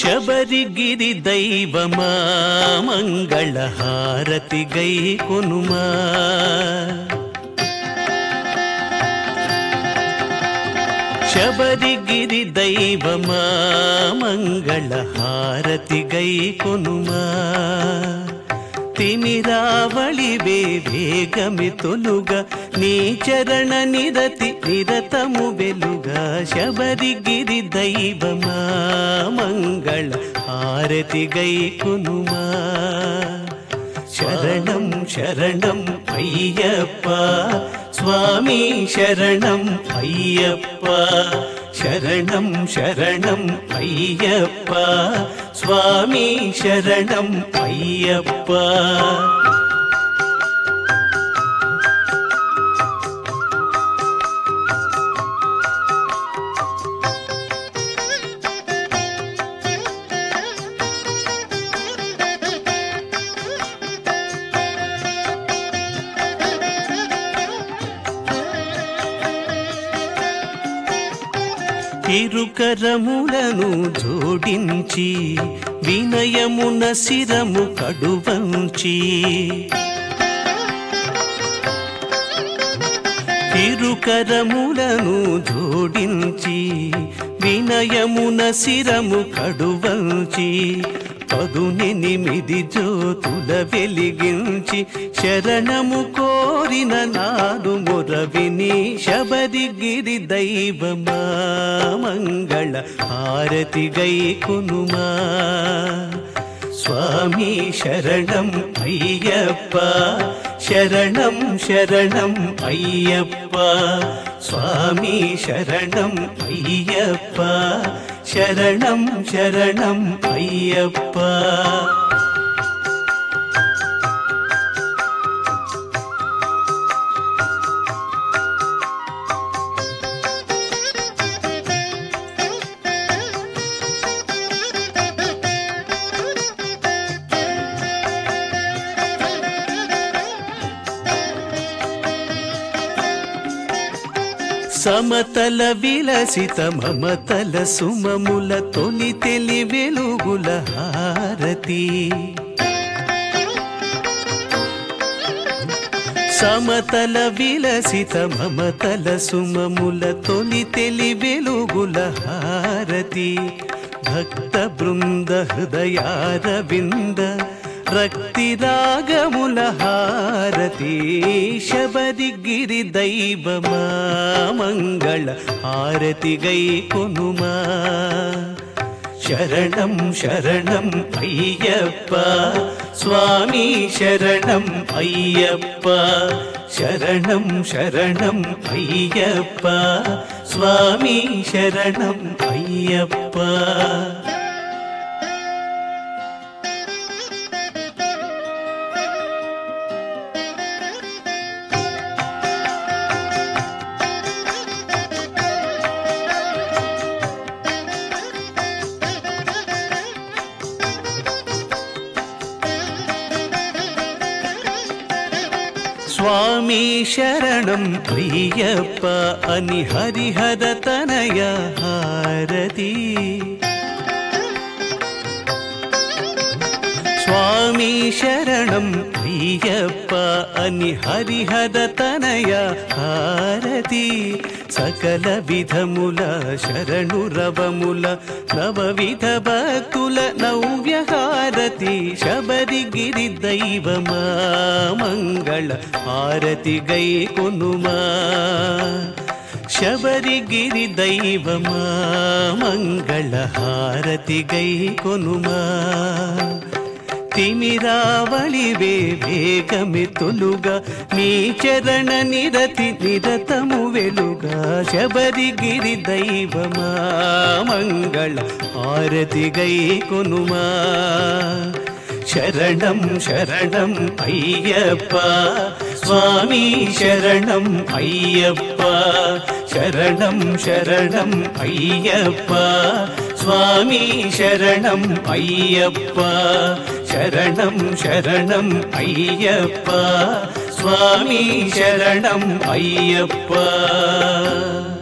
శబరిగిరి దైవమా మంగళహారతి గై కొనుమా శబరిగిరి దైవమా మంగళహారతి గై కొనుమా తిమిరావళివే వేగమి తొలుగా నీ చరణ నిరతి నిరతము వెలుగా శబరిగిరి దైవమా మంగళ హారతి గై కొనుమా శరణం శరణం అయ్యప్ప స్వామి శరణం అయ్యప్ప శరణం శరణం అయ్యప్ప స్వామి శరణం అయ్యప్ప ఇరుకరములను జోడించి వినయమున శిరము కడువంచి ఇరుకరములను జోడించి వినయమున శిరము కడువంచి పదునెనిమిది జ్యోతుల వెలిగించి శరణము కోరిన నాడు మురవిని శబరిగిరి దైవమా మంగళ హారతి గై కొనుమా స్వామి శరణం అయ్యప్ప శరణం శరణం అయ్యప్ప స్వామి శరణం అయ్యప్ప శరణం శరణం అయ్యప్ప సమతల విలసిత మమతల సుమముల తొలి తెలి వెలుగుల హారతి సమతల విలసిత మమతల సుమముల తొలి తెలి వెలుగుల హారతి భక్త బృంద హృదయారవింద రక్తి రాగముల హారతి శబరిగిరి దైవమా మంగళ హారతి గై కొనుమా శరణం శరణం అయ్యప్ప స్వామి శరణం అయ్యప్ప శరణం శరణం అయ్యప్ప స్వామి శరణం అయ్యప్ప స్వామి శరణం అయ్యప్ప అని హరిహర తనయ హారతి స్వామి శరణం అయ్యప్ప అని హరిహర తనయ హారతి సకల విధముల శరణు రవముల నవవిధ భక్తుల నవ్య హారతి శబరిగిరి దైవమా మంగళ హారతి గై కొనుమా శబరిగిరి దైవమా మంగళ హారతి గై కొనుమా తిమిరావళివే వేగమి తొలుగా నీ చరణ నిరతి నిరతము వెలుగా శబరిగిరి దైవమా మంగళ హారతి గై కొనుమా శరణం శరణం అయ్యప్ప స్వామి శరణం అయ్యప్ప శరణం శరణం అయ్యప్ప స్వామి శరణం అయ్యప్ప శరణం శరణం అయ్యప్ప స్వామి శరణం అయ్యప్ప